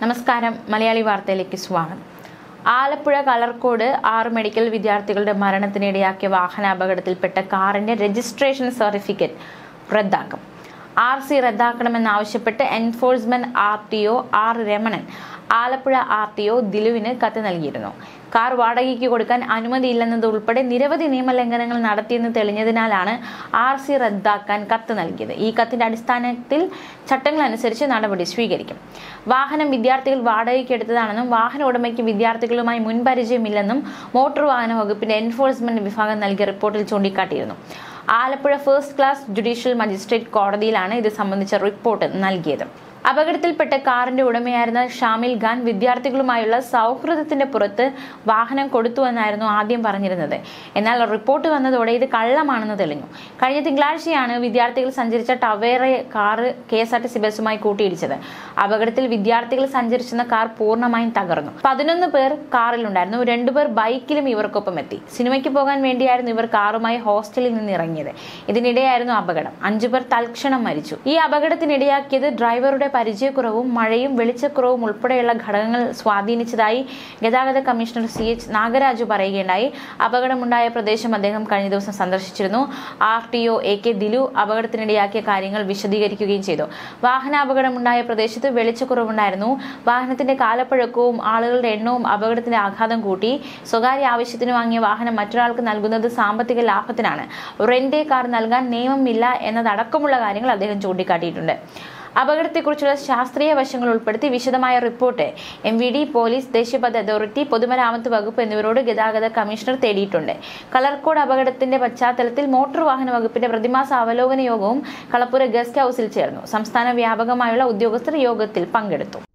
നമസ്കാരം മലയാളി വാർത്തയിലേക്ക് സ്വാഗതം ആലപ്പുഴ കളർക്കോട് ആറ് മെഡിക്കൽ വിദ്യാർത്ഥികളുടെ മരണത്തിനിടയാക്കിയ വാഹനാപകടത്തിൽപ്പെട്ട കാറിന്റെ രജിസ്ട്രേഷൻ സർട്ടിഫിക്കറ്റ് റദ്ദാക്കും ആർ സി റദ്ദാക്കണമെന്നാവശ്യപ്പെട്ട് enforcement R T O R Ramanan Alappuzha R T O ദിലുവിന് കത്ത് നൽകിയിരുന്നു കാർ വാടകയ്ക്ക് കൊടുക്കാൻ അനുമതിയില്ലെന്നത് ഉൾപ്പെടെ നിരവധി നിയമലംഘനങ്ങൾ നടത്തിയെന്ന് തെളിഞ്ഞതിനാലാണ് ആർ സി റദ്ദാക്കാൻ കത്ത് നൽകിയത് ഈ കത്തിന്റെ അടിസ്ഥാനത്തിൽ ചട്ടങ്ങൾ അനുസരിച്ച് നടപടി സ്വീകരിക്കും വാഹനം വിദ്യാർത്ഥികൾ വാടകയ്ക്ക് എടുത്തതാണെന്നും വാഹന ഉടമയ്ക്ക് വിദ്യാർത്ഥികളുമായി മുൻപരിചയമില്ലെന്നും മോട്ടോർ വാഹന വകുപ്പിന്റെ എൻഫോഴ്സ്മെന്റ് വിഭാഗം നൽകിയ റിപ്പോർട്ടിൽ ചൂണ്ടിക്കാട്ടിയിരുന്നു Alappuzha first class judicial magistrate കോടതിയിലാണ് ഇത് സംബന്ധിച്ച റിപ്പോർട്ട് നൽകിയത് അപകടത്തിൽപ്പെട്ട കാറിന്റെ ഉടമയായിരുന്ന ഷാമിൽ ഖാൻ വിദ്യാർത്ഥികളുമായുള്ള സൗഹൃദത്തിന്റെ പുറത്ത് വാഹനം കൊടുത്തുവെന്നായിരുന്നു ആദ്യം പറഞ്ഞിരുന്നത് എന്നാൽ റിപ്പോർട്ട് വന്നതോടെ ഇത് കള്ളമാണെന്ന് തെളിഞ്ഞു കഴിഞ്ഞ തിങ്കളാഴ്ചയാണ് വിദ്യാർത്ഥികൾ സഞ്ചരിച്ച Tavera car K S R T C ബസ്സുമായി കൂട്ടിയിടിച്ചത് അപകടത്തിൽ വിദ്യാർത്ഥികൾ സഞ്ചരിച്ചിരുന്ന കാർ പൂർണ്ണമായും തകർന്നു പതിനൊന്ന് പേർ കാറിലുണ്ടായിരുന്നു രണ്ടുപേർ ബൈക്കിലും ഇവർക്കൊപ്പം എത്തി സിനിമയ്ക്ക് പോകാൻ വേണ്ടിയായിരുന്നു ഇവർ കാറുമായി ഹോസ്റ്റലിൽ നിന്ന് ഇറങ്ങിയത് ഇതിനിടെയായിരുന്നു അപകടം അഞ്ചു പേർ തൽക്ഷണം മരിച്ചു ഈ അപകടത്തിനിടയാക്കിയത് ഡ്രൈവറുടെ പരിചയക്കുറവും മഴയും വെളിച്ചക്കുറവും ഉൾപ്പെടെയുള്ള ഘടകങ്ങൾ സ്വാധീനിച്ചതായി ഗതാഗത കമ്മീഷണർ സി എച്ച് നാഗരാജു പറയുകയുണ്ടായി അപകടമുണ്ടായ പ്രദേശം അദ്ദേഹം കഴിഞ്ഞ ദിവസം സന്ദർശിച്ചിരുന്നു R T O A K Dilu അപകടത്തിനിടയാക്കിയ കാര്യങ്ങൾ വിശദീകരിക്കുകയും ചെയ്തു വാഹനാപകടമുണ്ടായ പ്രദേശത്ത് വെളിച്ചക്കുറവുണ്ടായിരുന്നു വാഹനത്തിന്റെ കാലപ്പഴക്കവും ആളുകളുടെ എണ്ണവും അപകടത്തിന്റെ ആഘാതം കൂട്ടി സ്വകാര്യ ആവശ്യത്തിന് വാങ്ങിയ വാഹനം മറ്റൊരാൾക്ക് നൽകുന്നത് സാമ്പത്തിക ലാഭത്തിനാണ് റെന്റ് കാർ നൽകാൻ നിയമമില്ല എന്നതടക്കമുള്ള കാര്യങ്ങൾ അദ്ദേഹം ചൂണ്ടിക്കാട്ടിയിട്ടുണ്ട് അപകടത്തെക്കുറിച്ചുള്ള ശാസ്ത്രീയ വശങ്ങൾ ഉൾപ്പെടുത്തി വിശദമായ report M V D police ദേശീയപാത അതോറിറ്റി പൊതുമരാമത്ത് വകുപ്പ് എന്നിവരോട് ഗതാഗത കമ്മീഷണർ തേടിയിട്ടുണ്ട് കളർക്കോട് അപകടത്തിന്റെ പശ്ചാത്തലത്തിൽ മോട്ടോർ വാഹന വകുപ്പിന്റെ പ്രതിമാസ അവലോകന യോഗവും കളപ്പുര ഗസ്റ്റ് ഹൌസിൽ ചേർന്നു സംസ്ഥാന വ്യാപകമായുള്ള ഉദ്യോഗസ്ഥർ യോഗത്തിൽ പങ്കെടുത്തു